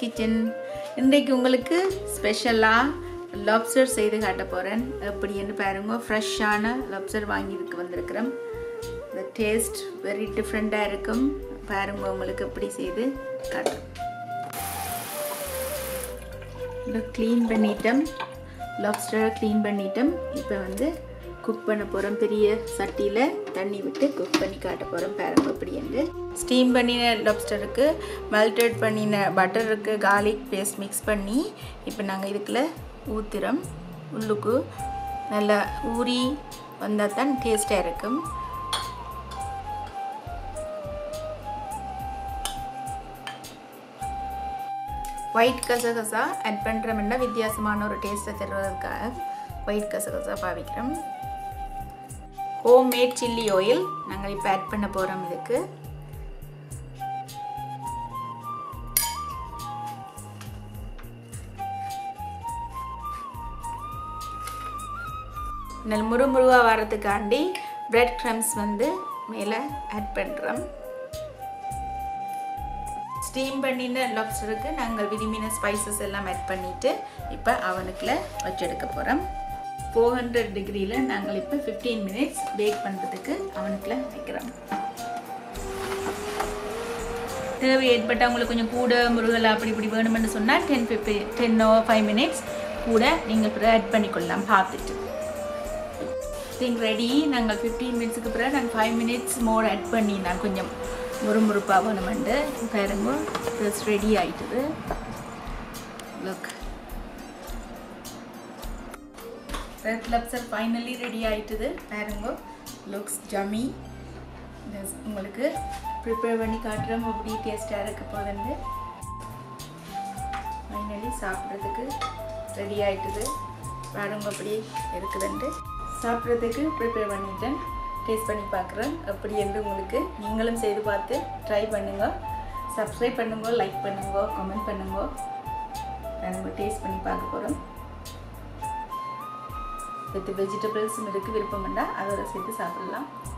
kitchen இன்றைக்கு உங்களுக்கு ஸ்பெஷலாக லாப்ஸ்டர் செய்து காட்ட போகிறேன் எப்படின்னு பாருங்க ஃப்ரெஷ்ஷான லாப்ஸ்டர் வாங்கியிருக்கு வந்திருக்கிறேன் இந்த டேஸ்ட் வெரி டிஃப்ரெண்ட்டாக இருக்கும் பாருங்க உங்களுக்கு எப்படி செய்து காட்டுறேன் இதை க்ளீன் பண்ணிட்டோம் லாப்ஸ்டரை க்ளீன் பண்ணிட்டோம் இப்போ வந்து குக் பண்ண போகிறோம் பெரிய சட்டியில் தண்ணி விட்டு குக் பண்ணி காட்ட போகிறோம் பாருங்க அப்படின்னு ஸ்டீம் பண்ணின லாப்ஸ்டருக்கு மெல்டட் பண்ணின பட்டருக்கு கார்லிக் பேஸ்ட் மிக்ஸ் பண்ணி இப்போ நாங்கள் இதுக்குள்ள ஊற்றுறோம் உள்ளுக்கு நல்லா ஊறி வந்தால் தான் டேஸ்ட்டாக இருக்கும் ஒயிட் கசகசா ஆட் பண்ணுறோம்னா வித்தியாசமான ஒரு டேஸ்ட்டை தருவதற்காக ஒயிட் கசகசா பாவிக்கிறோம் ஹோம் மேட் சில்லி ஆயில் நாங்கள் இப்போ ஆட் பண்ண போகிறோம் இதுக்கு நெல் முருமுருவாக வர்றதுக்காண்டி பிரெட் க்ரம்ஸ் வந்து மேலே ஆட் பண்ணுறோம் ஸ்டீம் பண்ணின லாப்ஸ்டருக்கு நாங்கள் விரும்பின ஸ்பைசஸ் எல்லாம் ஆட் பண்ணிவிட்டு இப்போ அவனுக்குள்ள வச்செடுக்க போகிறோம் ஃபோர் ஹண்ட்ரட் டிகிரியில் நாங்கள் இப்போ ஃபிஃப்டீன் மினிட்ஸ் பேக் பண்ணுறதுக்கு அவனுக்குள்ள வைக்கிறோம் தேவை ஏற்பட்ட அவங்களுக்கு கொஞ்சம் கூட முருகல் அப்படி இப்படி வேணுமென்னு சொன்னால் ten fifty ten or five minutes கூட நீங்கள் அப்புறம் ஆட் பண்ணிக்கொள்ளலாம் பார்த்துட்டு திங்க் ரெடி நாங்கள் ஃபிஃப்டீன் மினிட்ஸுக்கு பிறகு நாங்கள் ஃபைவ் மினிட்ஸ் மோர் ஆட் பண்ணி நான் கொஞ்சம் முறுமுறுப்பாக வேணுமெண்டு பாருங்க ட்ரெஸ் ரெடி ஆயிட்டுது லுக் ரெட் லப்சர் ஃபைனலி ரெடி ஆயிட்டுது பாருங்க லுக்ஸ் ஜமி உங்களுக்கு ப்ரிப்பேர் பண்ணி காட்டுறோம் எப்படி டேஸ்ட்டாக இருக்க போகுதுன்னு ஃபைனலி சாப்பிட்றதுக்கு ரெடி ஆயிட்டுது பாருங்க அப்படி இருக்குதுன்ட்டு சாப்பிட்றதுக்கு ப்ரிப்பேர் பண்ணிட்டேன் டேஸ்ட் பண்ணி பார்க்குறேன் அப்படி என்று உங்களுக்கு நீங்களும் செய்து பார்த்து ட்ரை பண்ணுங்க சப்ஸ்கிரைப் பண்ணுங்க லைக் பண்ணுங்க கமெண்ட் பண்ணுங்க நாங்கள் டேஸ்ட் பண்ணி பார்க்க போகிறோம் வித் வெஜிடபிள்ஸும் இருக்குது விருப்பம் இருந்தால் அதோட சேர்த்து சாப்பிடலாம்